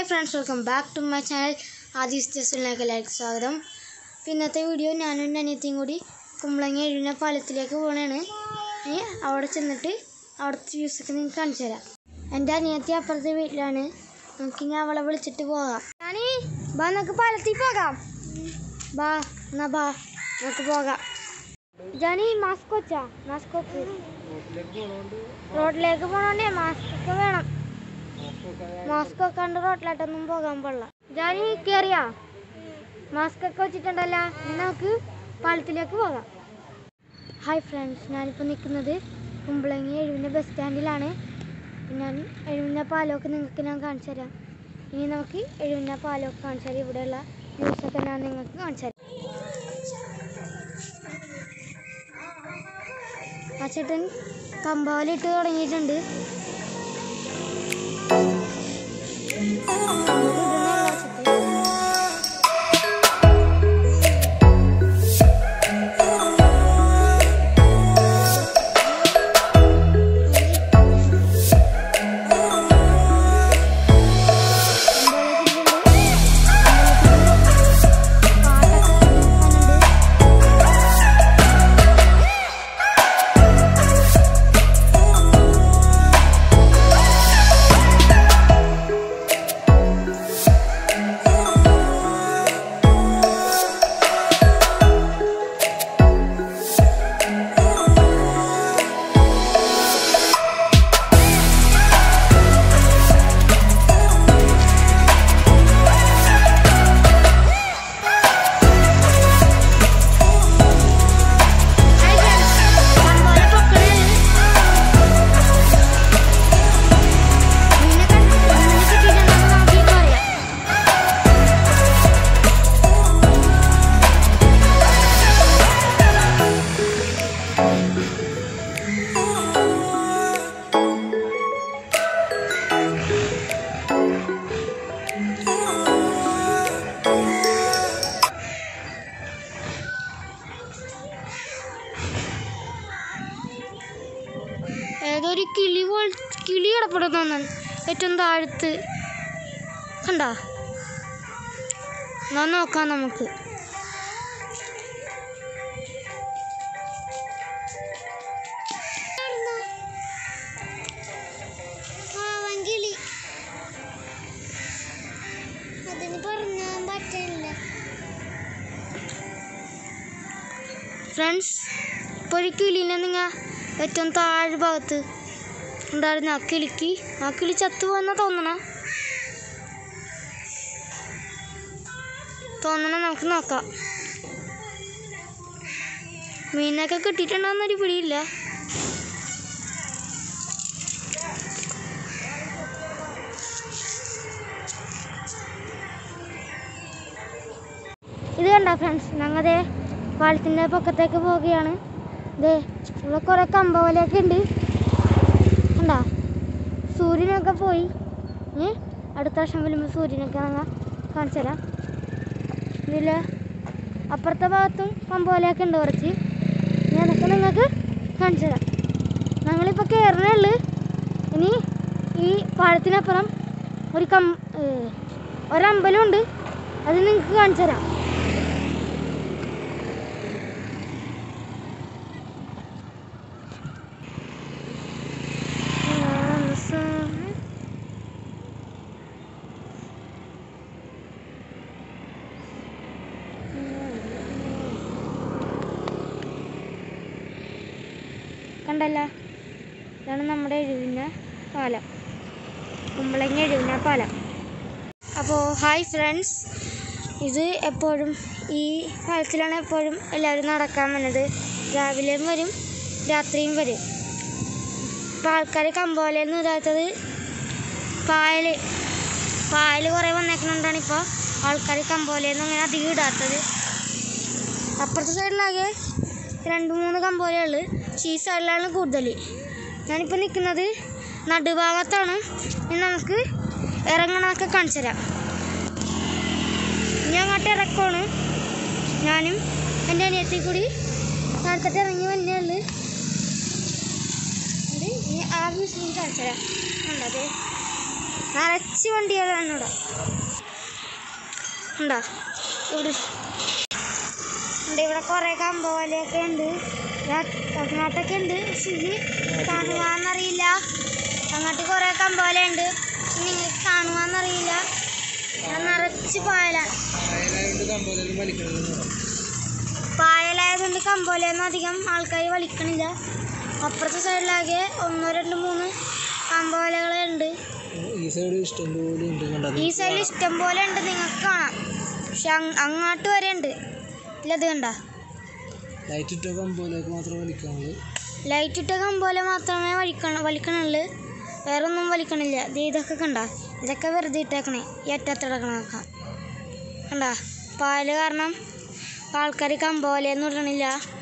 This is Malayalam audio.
friends welcome back to my channel ആദീസ് ജസ്റ്റിലേക്ക് എല്ലാവർക്കും സ്വാഗതം അപ്പോൾ ഇന്നത്തെ വീഡിയോ ഞാനും എൻ്റെ അനിയത്തിയും കൂടി കുമ്പളങ്ങി എഴുന്ന പാലത്തിലേക്ക് പോകണതാണ് ഇനി അവിടെ ചെന്നിട്ട് അവിടുത്തെ വ്യൂസൊക്കെ നിങ്ങൾക്ക് കാണിച്ചു തരാം എൻ്റെ അനിയത്തി അപ്പുറത്തെ വീട്ടിലാണ് നമുക്ക് ഇനി അവളെ വിളിച്ചിട്ട് പോകാം ഞാനീ ബാ നമുക്ക് പാലത്തിൽ പോകാം ബാ എന്നാ ബാ നമുക്ക് പോകാം ജാനി മാസ്ക് വെച്ചാ മാസ്ക് വെച്ച് റോഡിലേക്ക് പോകണോണ്ടേ മാസ്ക് ഒക്കെ വേണം മാസ്ക് വെക്കാണ്ട് റോട്ടിലോട്ടൊന്നും പോകാൻ പാടില്ല ജാനി കയറിയാ മാസ്ക് ഒക്കെ വെച്ചിട്ടുണ്ടല്ലോ ഇനി നമുക്ക് പാലത്തിലേക്ക് പോകാം ഹായ് ഫ്രണ്ട്സ് ഞാനിപ്പോൾ നിൽക്കുന്നത് കുമ്പളങ്ങി എഴുവിൻ്റെ ബസ് സ്റ്റാൻഡിലാണ് ഞാൻ എഴുവിൻ്റെ പാലമൊക്കെ നിങ്ങൾക്ക് ഞാൻ കാണിച്ചു തരാം ഇനി നമുക്ക് എഴുവിൻ്റെ പാലമൊക്കെ കാണിച്ചു തരാം ഇവിടെയുള്ള ന്യൂസൊക്കെ ഞാൻ നിങ്ങൾക്ക് കാണിച്ചു തരാം ആ ചേട്ടൻ കമ്പാവലിട്ട് തുടങ്ങിയിട്ടുണ്ട് ഏതോ ഒരു കിളി പോൽ കിളി കിടപ്പെടുന്നു ഏറ്റവും താഴത്ത് കണ്ട എന്നാ നോക്കാം നമുക്ക് കിളി അതിന് പറഞ്ഞാൻ പറ്റില്ല ഫ്രണ്ട്സ് ഇപ്പോൾ ഒരു കിളീനെ നിങ്ങൾ ഏറ്റവും താഴെ ഭാഗത്ത് ഉണ്ടായിരുന്ന ആ കിളിക്ക് ആ കിളി ചത്തുപോയെന്നാ തോന്നണ തോന്നണ നമുക്ക് നോക്കാം മീനൊക്കെ കിട്ടിയിട്ടുണ്ടോന്നൊരു പിടിയില്ല ഇത് കണ്ട ഫ്രണ്ട്സ് ഞങ്ങതേ പാലത്തിൻ്റെ പൊക്കത്തേക്ക് പോവുകയാണ് ദേ ഇവിടെ കുറേ കമ്പ പോലെയൊക്കെ ഉണ്ട് കണ്ടാ സൂര്യനൊക്കെ പോയി ഏ അടുത്ത വർഷം വരുമ്പോൾ സൂര്യനൊക്കെ ഞങ്ങൾ കാണിച്ചു തരാം ഇതിൽ അപ്പുറത്തെ ഭാഗത്തും കമ്പ പോലെയൊക്കെ ഉണ്ട് കുറച്ച് ഞാൻ അതൊക്കെ നിങ്ങൾക്ക് കാണിച്ചു തരാം ഞങ്ങളിപ്പോൾ കയറണേ ഉള്ളു ഇനി ഈ പാലത്തിനപ്പുറം ഒരു കം ഏ, ഒരമ്പലമുണ്ട് അത് നിങ്ങൾക്ക് കാണിച്ചു തരാം കണ്ടല്ല ഇതാണ് നമ്മുടെ എഴുവിന പാലം കുമ്പളങ്ങ എഴുവിന പാലം അപ്പോൾ ഹായ് ഫ്രണ്ട്സ് ഇത് എപ്പോഴും ഈ പാലത്തിലാണ് എപ്പോഴും എല്ലാവരും നടക്കാൻ വന്നത് രാവിലെയും വരും രാത്രിയും വരും ഇപ്പോൾ ആൾക്കാർ കമ്പോലയിൽ ഇടാത്തത് പായൽ പായൽ കുറേ വന്നേക്കുന്നുണ്ടാണ് ഇപ്പോൾ ആൾക്കാർ കമ്പോലയിൽ നിന്ന് അങ്ങനെ അധികം ഇടാത്തത് അപ്പുറത്തെ സൈഡിലാകെ രണ്ട് മൂന്ന് കമ്പോലയുള്ളു പക്ഷേ ഈ സൈഡിലാണ് കൂടുതൽ ഞാനിപ്പോൾ നിൽക്കുന്നത് നടുഭാഗത്താണ് ഇനി നമുക്ക് ഇറങ്ങണമൊക്കെ കാണിച്ചു തരാം ഇനി അങ്ങോട്ട് ഇറക്കമാണ് ഞാനും എൻ്റെ അനിയത്തി കൂടി താഴത്തോട്ട് ഇറങ്ങി വന്നേ ഉള്ളു ഇത് ഇനി ആ മ്യൂസിയം കാണിച്ചു തരാം കണ്ടത് നിറച്ച് വണ്ടികളാണ് ഇവിടെ ഉണ്ടോ ഇവിടെ ഉണ്ട് ഇവിടെ കുറേ കമ്പോലൊക്കെ ഉണ്ട് അങ്ങോട്ടൊക്കെ ഉണ്ട് പക്ഷേ ഇത് കാണുവാന്നറിയില്ല അങ്ങോട്ട് കുറേ കമ്പോല ഉണ്ട് നിങ്ങൾക്ക് കാണുവാന്നറിയില്ല ഇവിടെ നിറച്ച് പായലാണ് പായലായതുകൊണ്ട് കമ്പോലയൊന്നും അധികം ആൾക്കാർ വലിക്കണില്ല അപ്പുറത്തെ സൈഡിലാകെ ഒന്നോ രണ്ട് മൂന്ന് കമ്പോലകളെ ഉണ്ട് ഈ സൈഡ് ഇഷ്ടം പോലെ ഉണ്ട് കണ്ടത് ഈ സൈഡിൽ ഇഷ്ടം പോലെ ഉണ്ട് നിങ്ങൾക്ക് കാണാം പക്ഷെ അങ് അങ്ങോട്ട് വരെ ഉണ്ട് ഇല്ലത് കണ്ട ലൈറ്റ് ഇട്ട കമ്പോലേക്ക് മാത്രം വലിക്കാനുള്ളൂ ലൈറ്റ് ഇട്ട കമ്പോലെ മാത്രമേ വലിക്കണ വലിക്കണുള്ളൂ വേറെ ഒന്നും വലിക്കണില്ല ദേ ഇതൊക്കെ കണ്ട ഇതൊക്കെ വെറുതെ ഇട്ടേക്കണേ ഈ അറ്റത്തിടക്കണൊക്കെ കണ്ട പാല് കാരണം ആൾക്കാർ കമ്പോലെയൊന്നും ഇടണില്ല